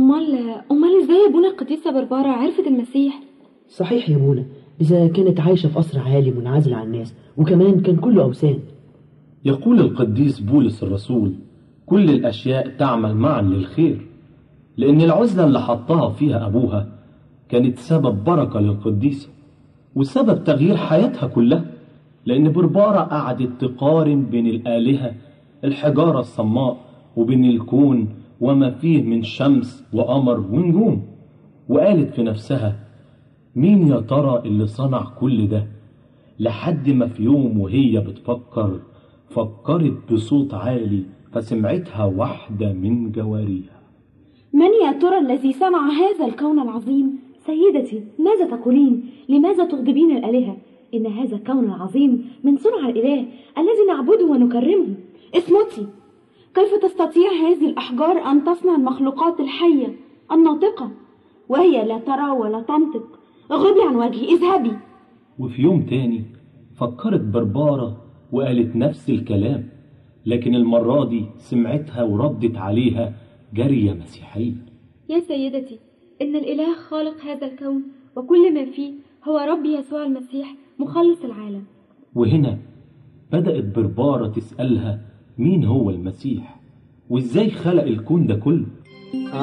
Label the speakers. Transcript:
Speaker 1: أمال أمال إزاي أبونا القديسة بربارة عرفت المسيح؟
Speaker 2: صحيح يا منى إذا كانت عايشة في قصر عالي منعزل عن الناس وكمان كان كله أوثان
Speaker 3: يقول القديس بولس الرسول كل الأشياء تعمل معا للخير لأن العزلة اللي حطها فيها أبوها كانت سبب بركة للقديسة وسبب تغيير حياتها كلها لأن بربارة قعدت تقارن بين الآلهة الحجارة الصماء وبين الكون وما فيه من شمس وقمر ونجوم وقالت في نفسها مين يا ترى اللي صنع كل ده لحد ما في يوم وهي بتفكر فكرت بصوت عالي فسمعتها واحدة من جواريها
Speaker 1: من يا ترى الذي صنع هذا الكون العظيم؟
Speaker 4: سيدتي ماذا تقولين لماذا تغضبين الآلهة إن هذا الكون العظيم من صنع الإله الذي نعبده ونكرمه
Speaker 1: اصمتي كيف تستطيع هذه الأحجار أن تصنع المخلوقات الحية الناطقة وهي لا ترى ولا تنطق اغضبي عن وجهي اذهبي
Speaker 3: وفي يوم تاني فكرت بربارة وقالت نفس الكلام لكن المرة دي سمعتها وردت عليها جارية مسيحية
Speaker 1: يا سيدتي إن الإله خالق هذا الكون وكل ما فيه هو رب يسوع المسيح مخلص العالم
Speaker 3: وهنا بدأت بربارة تسألها مين هو المسيح وإزاي خلق الكون ده كله